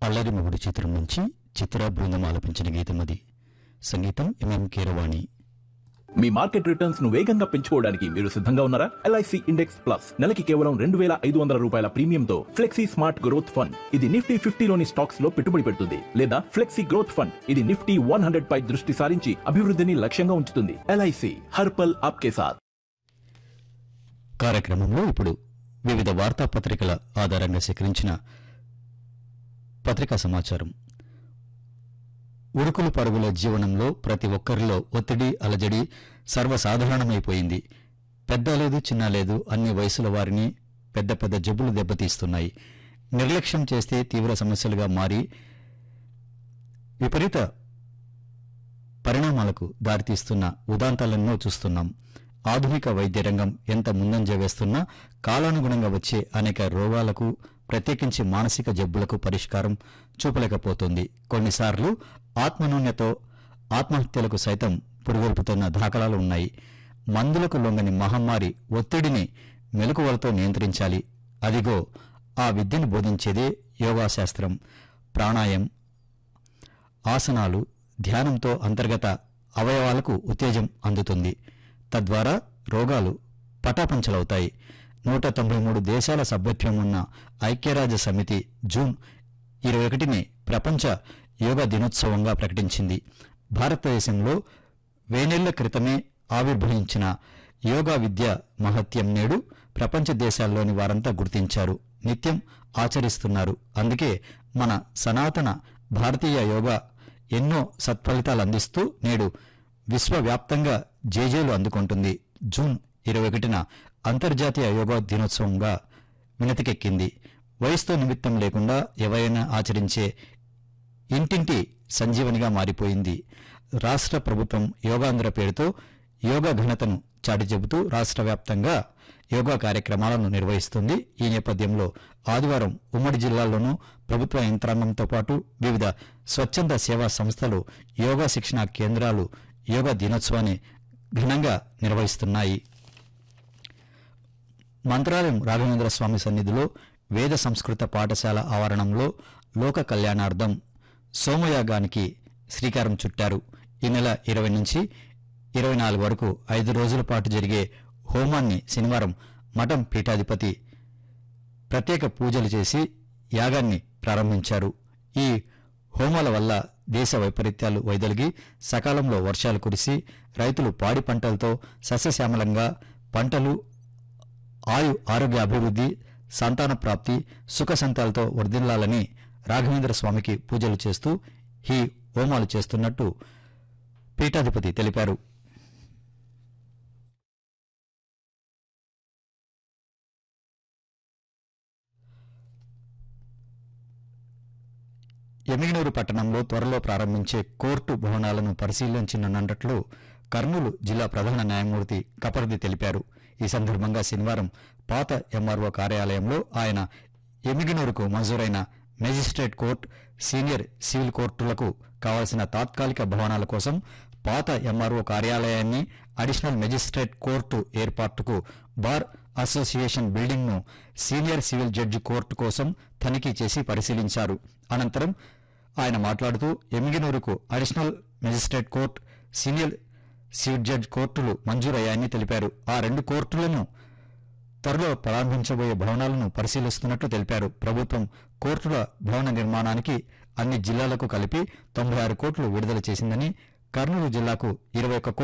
అల్లరి మొగుడు చిత్రం నుంచి చిత్ర బృందం ఆలపించిన గీతం అది సంగీతం ఎంఎం కీరవాణి మీ మార్కెట్ రిటర్న్స్ ను వేగంగా పెంచుకోవడానికి మీరు సిద్ధంగా ఉన్నారా ఎల్ఐసి ఇండెక్స్ ప్లస్ నెలకి కేవలం రెండు వేల ఐదు వందల రూపాయల ప్రీమియంతో ఫ్లెక్సీ స్మార్ట్ గ్రోత్ ఫండ్ ఇది నిఫ్టీ ఫిఫ్టీలోని స్టాక్స్ లో పెట్టుబడి పెడుతుంది లేదా ఫ్లెక్సీ గ్రోత్ ఫండ్ ఇది నిఫ్టీ వన్ హండ్రెడ్ పై దృష్టి సారించి అభివృద్ధిని లక్ష్యంగా ఉంచుతుంది ఎల్ఐసి హర్పల్ ఆప్కే సాథ్ కార్యక్రమంలో ఇప్పుడు వివిధ వార్తాపత్రికల ఆధారంగా సేకరించిన పత్రికా సమాచారం ఉరుకులు పరుగుల జీవనంలో ప్రతి ఒక్కరిలో ఒత్తిడి అలజడి సర్వసాధారణమైపోయింది పెద్ద లేదు చిన్న లేదు అన్ని వయసుల వారిని పెద్ద పెద్ద జబ్బులు దెబ్బతీస్తున్నాయి నిర్లక్ష్యం చేస్తే తీవ్ర సమస్యలుగా మారి విపరీత పరిణామాలకు దారితీస్తున్న ఉదాంతాలెన్నో చూస్తున్నాం ఆధునిక వైద్య రంగం ఎంత ముందంజ వేస్తున్నా కాలానుగుణంగా వచ్చే అనేక రోగాలకు ప్రత్యేకించి మానసిక జబ్బులకు పరిష్కారం చూపలేకపోతుంది కొన్నిసార్లు ఆత్మనూన్యతో ఆత్మహత్యలకు సైతం పురుగొల్పుతున్న దాఖలాలు ఉన్నాయి మందులకు లొంగని మహమ్మారి ఒత్తిడిని మెలకువలతో నియంత్రించాలి అదిగో ఆ విద్యను బోధించేదే యోగాశాస్త్రం ప్రాణాయం ఆసనాలు ధ్యానంతో అంతర్గత అవయవాలకు ఉత్తేజం అందుతుంది తద్వారా రోగాలు పటాపంచలవుతాయి నూట తొంభై మూడు దేశాల సభ్యత్వం ఉన్న ఐక్యరాజ్య సమితి జూన్ ఇరవై ఒకటిని ప్రపంచ యోగా దినోత్సవంగా ప్రకటించింది భారతదేశంలో వేనేళ్ల క్రితమే ఆవిర్భవించిన యోగా విద్య మహత్యం నేడు ప్రపంచ దేశాల్లోని వారంతా గుర్తించారు నిత్యం ఆచరిస్తున్నారు అందుకే మన సనాతన భారతీయ యోగా ఎన్నో సత్ఫలితాలు అందిస్తూ నేడు విశ్వవ్యాప్తంగా జేజేలు అందుకుంటుంది జూన్ ఇరవై ఒకటిన అంతర్జాతీయ యోగా దినోత్సవంగా వినతికెక్కింది వయసుతో నిమిత్తం లేకుండా ఎవరైనా ఆచరించే ఇంటింటి సంజీవనిగా మారిపోయింది రాష్ట్ర ప్రభుత్వం యోగాంధ్ర పేరుతో యోగా ఘనతను చాటి చెబుతూ రాష్ట్ర వ్యాప్తంగా యోగా కార్యక్రమాలను నిర్వహిస్తుంది ఈ నేపథ్యంలో ఆదివారం ఉమ్మడి జిల్లాల్లోనూ ప్రభుత్వ యంత్రాంగంతో పాటు వివిధ స్వచ్ఛంద సేవా సంస్థలు యోగా శిక్షణ కేంద్రాలు యోగా దినోత్సవాన్ని ఘనంగా నిర్వహిస్తున్నాయి మంత్రాలయం రాఘవేంద్ర స్వామి సన్నిధిలో వేద సంస్కృత పాఠశాల ఆవరణంలో లోక కళ్యాణార్థం సోమయాగానికి శ్రీకారం చుట్టారు ఈ నెల ఇరవై నుంచి ఇరవై నాలుగు వరకు ఐదు రోజుల పాటు జరిగే హోమాన్ని శనివారం మఠం పీఠాధిపతి ప్రత్యేక పూజలు చేసి యాగాన్ని ప్రారంభించారు ఈ హోమాల వల్ల దేశ వైపరీత్యాలు వైదొలిగి సకాలంలో వర్షాలు కురిసి రైతులు పాడి పంటలతో సస్యశ్యామలంగా పంటలు ఆయు ఆరోగ్య అభివృద్ధి సంతాన ప్రాప్తి సుఖ సంతాలతో వర్ధిల్లాలని రాఘవేంద్ర స్వామికి పూజలు చేస్తూ ఈ హోమాలు చేస్తున్నట్టు పీఠాధిపతి తెలిపారు ఎమిగనూరు పట్టణంలో త్వరలో ప్రారంభించే కోర్టు భవనాలను పరిశీలించనున్నట్లు కర్నూలు జిల్లా ప్రధాన న్యాయమూర్తి కపర్ది తెలిపారు ఈ సందర్భంగా శనివారం పాత ఎంఆర్ఓ కార్యాలయంలో ఆయన ఎమిగనూరుకు మంజూరైన మెజిస్ట్రేట్ కోర్టు సీనియర్ సివిల్ కోర్టులకు కావాల్సిన తాత్కాలిక భవనాల కోసం పాత ఎంఆర్ఓ కార్యాలయాన్ని అడిషనల్ మెజిస్ట్రేట్ కోర్టు ఏర్పాటుకు బార్ అసోసియేషన్ బిల్డింగ్ ను సీనియర్ సివిల్ జడ్జి కోర్టు కోసం తనిఖీ చేసి పరిశీలించారు అనంతరం ఆయన మాట్లాడుతూ ఎమిగినూరుకు additional magistrate court senior civil judge కోర్టులు మంజూరయ్యాయని తెలిపారు ఆ రెండు కోర్టులను త్వరలో ప్రారంభించబోయే భవనాలను పరిశీలిస్తున్నట్లు తెలిపారు ప్రభుత్వం కోర్టుల భవన నిర్మాణానికి అన్ని జిల్లాలకు కలిపి తొంభై ఆరు కోట్లు విడుదల చేసిందని కర్నూలు జిల్లాకు ఇరవై ఒక్క కోట్లు